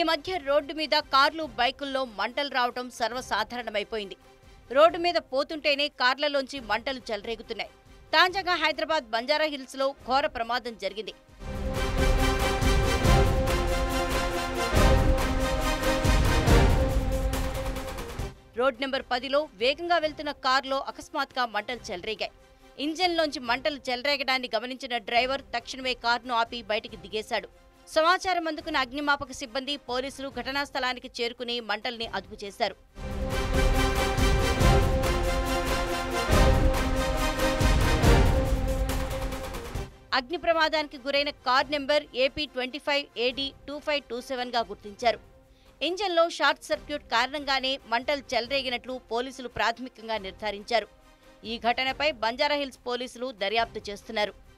మధ్య రోడ్డు మీద కార్లు బైకుల్లో మంటలు రావడం సర్వసాధారణమైపోయింది రోడ్డు మీద పోతుంటేనే కార్లలోంచి మంటలు చెలరేగుతున్నాయి తాజాగా హైదరాబాద్ బంజారా హిల్స్ లో ఘోర ప్రమాదం జరిగింది రోడ్ నెంబర్ పదిలో వేగంగా వెళ్తున్న కారులో అకస్మాత్తుగా మంటలు చెలరేగాయి ఇంజన్లోంచి మంటలు చెలరేగడాన్ని గమనించిన డ్రైవర్ తక్షణమే కారును ఆపి బయటికి దిగేశాడు సమాచారం అందుకున్న అగ్నిమాపక సిబ్బంది పోలీసులు ఘటనా స్థలానికి చేరుకుని మంటల్ని అదుపు చేశారు అగ్ని ప్రమాదానికి గురైన car number AP twenty five AD two five two సెవెన్గా గుర్తించారు ఇంజన్లో షార్ట్ సర్క్యూట్ కారణంగానే మంటలు చెలరేగినట్లు పోలీసులు ప్రాథమికంగా నిర్ధారించారు ఈ ఘటనపై బంజారాహిల్స్ పోలీసులు దర్యాప్తు చేస్తున్నారు